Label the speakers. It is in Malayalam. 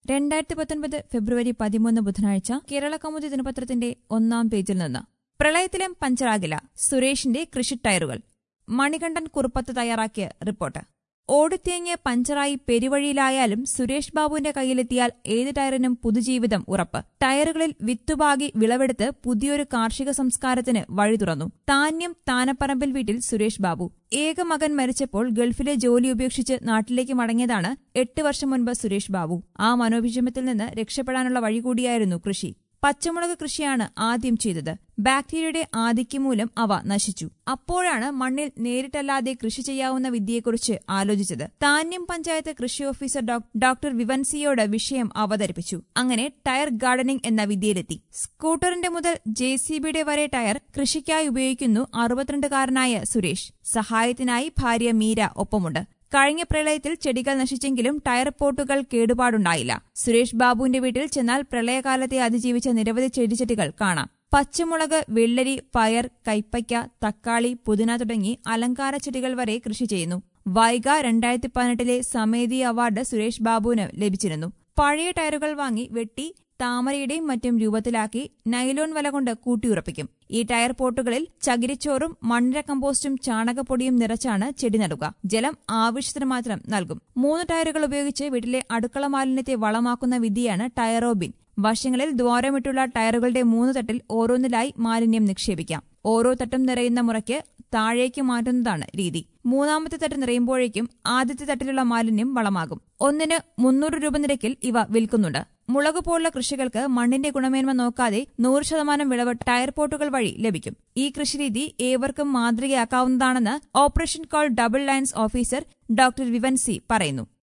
Speaker 1: രണ്ടായിരത്തി പത്തൊൻപത് ഫെബ്രുവരി പതിമൂന്ന് ബുധനാഴ്ച കേരള കൗമുദി ദിനപത്രത്തിന്റെ ഒന്നാം പേജിൽ നിന്ന് പ്രളയത്തിലും പഞ്ചറാകില്ല സുരേഷിന്റെ കൃഷി ടയറുകൾ മണികണ്ഠൻ കുറുപ്പത്ത് തയ്യാറാക്കിയ റിപ്പോർട്ട് ഓടിത്തേങ്ങ് പഞ്ചറായി പെരുവഴിയിലായാലും സുരേഷ് ബാബുവിന്റെ കയ്യിലെത്തിയാൽ ഏത് ടയറിനും പുതുജീവിതം ഉറപ്പ് ടയറുകളിൽ വിത്തുപാകി വിളവെടുത്ത് പുതിയൊരു കാർഷിക സംസ്കാരത്തിന് വഴി തുറന്നു താന്യം താനപ്പറമ്പിൽ വീട്ടിൽ സുരേഷ് ബാബു ഏക മകൻ മരിച്ചപ്പോൾ ഗൾഫിലെ ജോലി ഉപേക്ഷിച്ച് നാട്ടിലേക്ക് മടങ്ങിയതാണ് എട്ട് വർഷം മുൻപ് സുരേഷ് ബാബു ആ മനോവിഷമത്തിൽ നിന്ന് രക്ഷപ്പെടാനുള്ള വഴി കൂടിയായിരുന്നു കൃഷി പച്ചമുളക് കൃഷിയാണ് ആദ്യം ചെയ്തത് ബാക്ടീരിയയുടെ ആധിക്യം മൂലം അവ നശിച്ചു അപ്പോഴാണ് മണ്ണിൽ നേരിട്ടല്ലാതെ കൃഷി ചെയ്യാവുന്ന വിദ്യയെക്കുറിച്ച് ആലോചിച്ചത് താന്യം പഞ്ചായത്ത് കൃഷി ഓഫീസർ ഡോക്- ഡോക്ടർ വിവൻസിയോട് വിഷയം അവതരിപ്പിച്ചു അങ്ങനെ ടയർ ഗാർഡനിംഗ് എന്ന വിദ്യയിലെത്തി സ്കൂട്ടറിന്റെ മുതൽ ജെ സി ബിയുടെ വരെ ടയർ കൃഷിക്കായി ഉപയോഗിക്കുന്നു അറുപത്തിരണ്ടുകാരനായ സുരേഷ് സഹായത്തിനായി ഭാര്യ മീര ഒപ്പമുണ്ട് കഴിഞ്ഞ പ്രളയത്തിൽ ചെടികൾ നശിച്ചെങ്കിലും ടയർ പോട്ടുകൾ കേടുപാടുണ്ടായില്ല സുരേഷ് ബാബുവിന്റെ വീട്ടിൽ ചെന്നാൽ പ്രളയകാലത്തെ അതിജീവിച്ച നിരവധി ചെടിച്ചട്ടികൾ കാണാം പച്ചമുളക് വെള്ളരി പയർ കൈപ്പയ്ക്ക തക്കാളി പുതിന തുടങ്ങി അലങ്കാര ചെടികൾ വരെ കൃഷി ചെയ്യുന്നു വൈഗ രണ്ടായിരത്തി പതിനെട്ടിലെ സമേതി അവാർഡ് സുരേഷ് ബാബുവിന് ലഭിച്ചിരുന്നു പഴയ ടയറുകൾ വാങ്ങി വെട്ടി താമരയുടെയും മറ്റും രൂപത്തിലാക്കി നൈലോൺ വല കൊണ്ട് കൂട്ടിയുറപ്പിക്കും ഈ ടയർ പോട്ടുകളിൽ ചകിരിച്ചോറും മണ്ണിര കമ്പോസ്റ്റും ചാണകപ്പൊടിയും നിറച്ചാണ് ചെടി നടുക ജലം ആവശ്യത്തിന് മാത്രം നൽകും മൂന്ന് ടയറുകൾ ഉപയോഗിച്ച് വീട്ടിലെ അടുക്കള മാലിന്യത്തെ വളമാക്കുന്ന വിദ്യയാണ് ടയറോബിൻ വശങ്ങളിൽ ദ്വാരമിട്ടുള്ള ടയറുകളുടെ മൂന്ന് തട്ടിൽ ഓരോന്നിലായി മാലിന്യം നിക്ഷേപിക്കാം ഓരോ തട്ടും നിറയുന്ന മുറയ്ക്ക് താഴേക്ക് മാറ്റുന്നതാണ് രീതി മൂന്നാമത്തെ തട്ട് നിറയുമ്പോഴേക്കും ആദ്യത്തെ തട്ടിലുള്ള മാലിന്യം വളമാകും ഒന്നിന് മുന്നൂറ് രൂപ നിരക്കിൽ ഇവ വിൽക്കുന്നുണ്ട് മുളക് പോലുള്ള കൃഷികൾക്ക് മണ്ണിന്റെ ഗുണമേന്മ നോക്കാതെ നൂറ് ശതമാനം വിളവ് ടയർ പോട്ടുകൾ വഴി ലഭിക്കും ഈ കൃഷിരീതി ഏവർക്കും മാതൃകയാക്കാവുന്നതാണെന്ന് ഓപ്പറേഷൻ കോൾ ഡബിൾ ലൈൻസ് ഓഫീസർ ഡോക്ടർ വിവൻസി പറയുന്നു